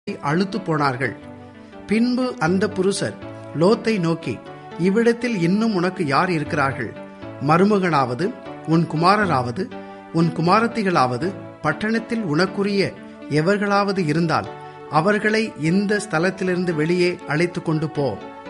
அழுத்து போனார்கள் பின்பு அந்த புருஷர் லோத்தை நோக்கி இவ்விடத்தில் இன்னும் உனக்கு யார் இருக்கிறார்கள் மருமகனாவது உன் குமாரராவது உன் குமாரத்திகளாவது பட்டணத்தில் உனக்குரிய எவர்களாவது இருந்தால் அவர்களை இந்த ஸ்தலத்திலிருந்து வெளியே அழைத்து கொண்டு போ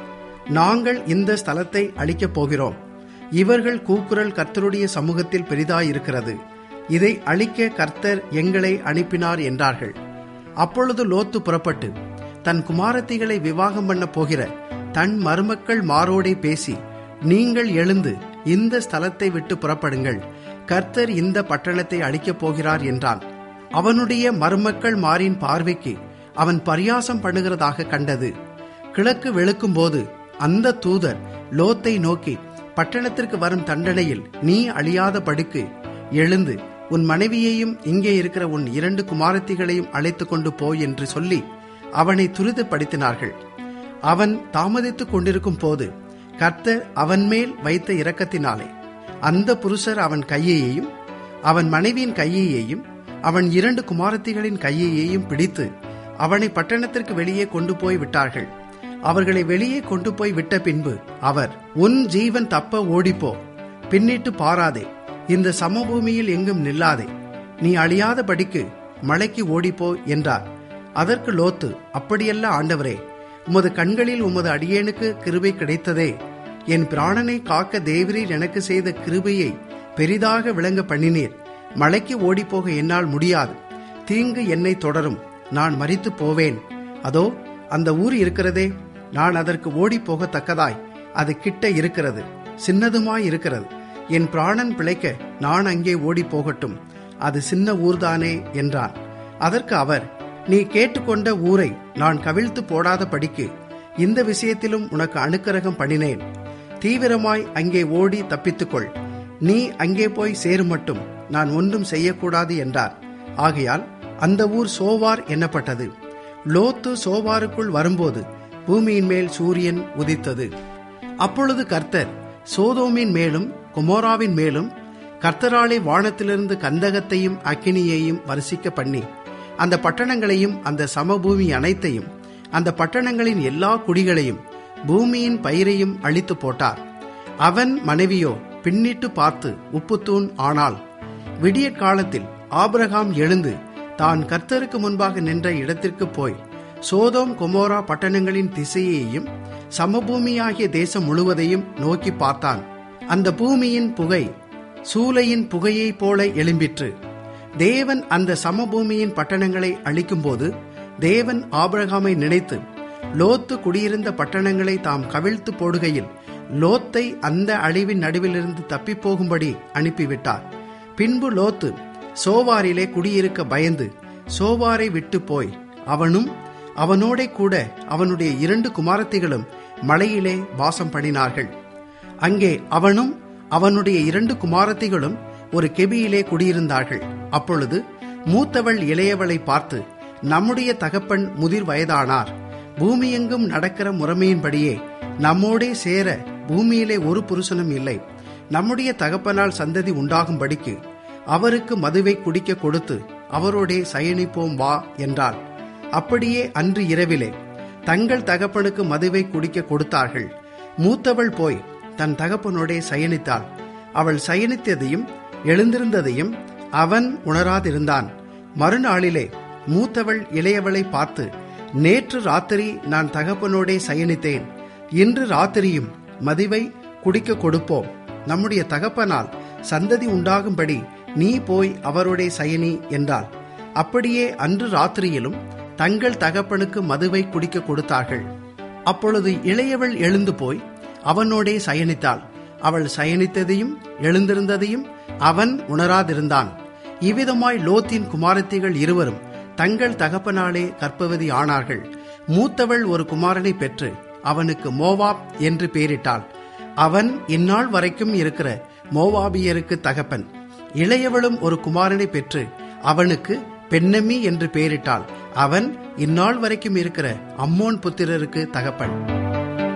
நாங்கள் இந்த ஸ்தலத்தை அழிக்கப் போகிறோம் இவர்கள் கூக்குரல் கர்த்தருடைய சமூகத்தில் பெரிதாயிருக்கிறது இதை அழிக்க கர்த்தர் எங்களை அனுப்பினார் என்றார்கள் அப்பொழுது லோத்து புறப்பட்டு தன் குமாரத்திகளை விவாகம் பண்ண போகிற தன் மருமக்கள் மாரோடே பேசி நீங்கள் எழுந்து இந்த ஸ்தலத்தை விட்டு புறப்படுங்கள் கர்த்தர் இந்த பட்டணத்தை அழிக்கப் போகிறார் என்றான் அவனுடைய மருமக்கள் மாரின் பார்வைக்கு அவன் பரியாசம் பண்ணுகிறதாக கண்டது கிழக்கு வெளுக்கும் போது அந்த தூதர் லோத்தை நோக்கி பட்டணத்திற்கு வரும் தண்டனையில் நீ அழியாத படுக்கு எழுந்து உன் மனைவியையும் இங்கே இருக்கிற உன் இரண்டு குமாரத்திகளையும் அழைத்து கொண்டு போ என்று சொல்லி அவனை துரிதப்படுத்தினார்கள் அவன் தாமதித்துக் கொண்டிருக்கும் போது கர்த்தர் அவன் மேல் வைத்த இரக்கத்தினாலே அந்த புருஷர் அவன் கையையும் அவன் மனைவியின் கையையும் அவன் இரண்டு குமாரத்திகளின் கையையும் பிடித்து அவனை பட்டணத்திற்கு வெளியே கொண்டு போய் விட்டார்கள் அவர்களை வெளியே கொண்டு போய் விட்ட பின்பு அவர் உன் ஜீவன் தப்ப ஓடிப்போ பின்னிட்டு பாராதே இந்த சமபூமியில் எங்கும் நில்லாதே நீ அழியாத படிக்கு மலைக்கு ஓடிப்போ என்றார் அதற்கு லோத்து அப்படியல்ல ஆண்டவரே உமது கண்களில் உமது அடியேனுக்கு கிருபை கிடைத்ததே என் பிராணனை காக்க தேவரீர் எனக்கு செய்த கிருபையை பெரிதாக விளங்க பண்ணினீர் மலைக்கு ஓடிப்போக என்னால் முடியாது தீங்கு என்னை தொடரும் நான் மறித்து போவேன் அதோ அந்த ஊர் இருக்கிறதே நான் அதற்கு ஓடி போகத்தக்கதாய் அது கிட்ட இருக்கிறது சின்னதுமாய் இருக்கிறது என் பிராணன் பிழைக்க நான் அங்கே ஓடி போகட்டும் அது சின்ன ஊர்தானே என்றான் அதற்கு அவர் நீ கேட்டுக்கொண்ட ஊரை நான் கவிழ்த்து போடாத படிக்கு இந்த விஷயத்திலும் உனக்கு அனுக்கிரகம் பண்ணினேன் தீவிரமாய் அங்கே ஓடி தப்பித்துக்கொள் நீ அங்கே போய் சேரும் மட்டும் நான் ஒன்றும் செய்யக்கூடாது என்றார் ஆகையால் அந்த ஊர் சோவார் என்னப்பட்டது லோத்து சோவாருக்குள் வரும்போது பூமியின் மேல் சூரியன் உதித்தது அப்பொழுது கர்த்தர் சோதோமின் மேலும் குமோராவின் மேலும் கர்த்தராலே வானத்திலிருந்து கந்தகத்தையும் அக்கினியையும் வரிசிக்க பண்ணி அந்த பட்டணங்களையும் அந்த சமபூமி அனைத்தையும் அந்த பட்டணங்களின் எல்லா குடிகளையும் பூமியின் பயிரையும் அழித்து போட்டார் அவன் மனைவியோ பின்னிட்டு பார்த்து உப்புத்தூண் ஆனாள் விடிய காலத்தில் ஆபிரகாம் எழுந்து தான் கர்த்தருக்கு முன்பாக நின்ற இடத்திற்கு போய் சோதோம் கொமோரா பட்டணங்களின் திசையையும் சமபூமியாகிய தேசம் முழுவதையும் நோக்கி பார்த்தான் அந்த பூமியின் புகை சூளையின் புகையைப் போல எழும்பிற்று தேவன் அந்த சமபூமியின் பட்டணங்களை அழிக்கும்போது தேவன் ஆபிரகாமை நினைத்து லோத்து குடியிருந்த பட்டணங்களை தாம் கவிழ்த்து போடுகையில் லோத்தை அந்த அழிவின் நடுவிலிருந்து தப்பி போகும்படி அனுப்பிவிட்டார் பின்பு லோத்து சோவாரிலே குடியிருக்க பயந்து சோவாரை விட்டு போய் அவனும் அவனோட கூட அவனுடைய இரண்டு குமாரத்திகளும் மலையிலே வாசம் பண்ணினார்கள் அங்கே அவனும் அவனுடைய இரண்டு குமாரத்திகளும் ஒரு கெபியிலே குடியிருந்தார்கள் அப்பொழுது மூத்தவள் இளையவளை பார்த்து நம்முடைய தகப்பன் முதிர் வயதானார் பூமியெங்கும் நடக்கிற முறைமையின்படியே நம்மோடே சேர பூமியிலே ஒரு புருஷனும் இல்லை நம்முடைய தகப்பனால் சந்ததி உண்டாகும்படிக்கு அவருக்கு மதுவை குடிக்க கொடுத்து அவரோடே சயனிப்போம் வா என்றாள் அப்படியே அன்று இரவிலே தங்கள் தகப்பனுக்கு மதுவை குடிக்க கொடுத்தார்கள் மூத்தவள் போய் தன் தகப்பனோடே சயனித்தாள் அவள் சயனித்ததையும் எழுந்திருந்ததையும் அவன் உணராதிருந்தான் மறுநாளிலே மூத்தவள் இளையவளை பார்த்து நேற்று ராத்திரி நான் தகப்பனோடே சயனித்தேன் இன்று ராத்திரியும் மதிவை குடிக்க கொடுப்போம் நம்முடைய தகப்பனால் சந்ததி உண்டாகும்படி நீ போய் அவரோடே சயனி என்றாள் அப்படியே அன்று ராத்திரியிலும் தங்கள் தகப்பனுக்கு மதுவை குடிக்க கொடுத்தார்கள் அப்பொழுது இளையவள் எழுந்து போய் அவனோடே சயனித்தாள் அவள் சயனித்ததையும் எழுந்திருந்ததையும் அவன் உணராதிருந்தான் இவ்விதமாய் லோத்தின் குமாரத்திகள் இருவரும் தங்கள் தகப்பனாலே கற்பவதி ஆனார்கள் மூத்தவள் ஒரு குமாரனை பெற்று அவனுக்கு மோவாப் என்று பெயரிட்டாள் அவன் இந்நாள் வரைக்கும் இருக்கிற மோவாபியருக்கு தகப்பன் இளையவளும் ஒரு குமாரனை பெற்று அவனுக்கு பெண்ணமி என்று பெயரிட்டாள் அவன் இந்நாள் வரைக்கும் இருக்கிற அம்மோன் புத்திரருக்கு தகப்பன்